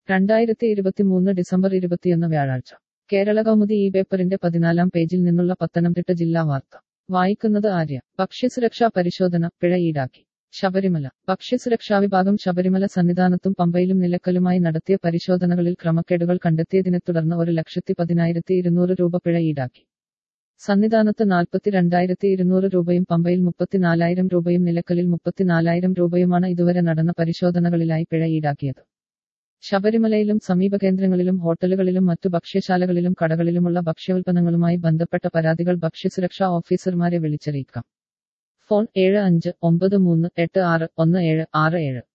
രണ്ടായിരത്തി ഇരുപത്തിമൂന്ന് ഡിസംബർ ഇരുപത്തിയൊന്ന് വ്യാഴാഴ്ച കേരള കൗമുദി ഈ പേപ്പറിന്റെ പതിനാലാം പേജിൽ നിന്നുള്ള പത്തനംതിട്ട ജില്ലാ വാർത്ത വായിക്കുന്നത് ആര്യ ഭക്ഷ്യസുരക്ഷാ പരിശോധന പിഴ ഈടാക്കി ശബരിമല ഭക്ഷ്യസുരക്ഷാ വിഭാഗം ശബരിമല സന്നിധാനത്തും പമ്പയിലും നിലക്കലുമായി നടത്തിയ പരിശോധനകളിൽ ക്രമക്കേടുകൾ കണ്ടെത്തിയതിനെ തുടർന്ന് ഒരു ലക്ഷത്തി പതിനായിരത്തി ഇരുന്നൂറ് രൂപ പിഴ ഈടാക്കി സന്നിധാനത്ത് നാൽപ്പത്തി രണ്ടായിരത്തി ഇരുന്നൂറ് രൂപയും പമ്പയിൽ മുപ്പത്തിനാലായിരം രൂപയും നിലക്കലിൽ മുപ്പത്തിനാലായിരം രൂപയുമാണ് ഇതുവരെ നടന്ന പരിശോധനകളിലായി പിഴ ഈടാക്കിയത് ശബരിമലയിലും സമീപ കേന്ദ്രങ്ങളിലും ഹോട്ടലുകളിലും മറ്റു ഭക്ഷ്യശാലകളിലും കടകളിലുമുള്ള ഭക്ഷ്യോൽപ്പന്നങ്ങളുമായി ബന്ധപ്പെട്ട പരാതികൾ ഭക്ഷ്യസുരക്ഷാ ഓഫീസർമാരെ വിളിച്ചറിയിക്കാം ഫോൺ ഏഴ് അഞ്ച് ഒമ്പത് മൂന്ന് എട്ട് ആറ് ഒന്ന് ഏഴ് ആറ് ഏഴ്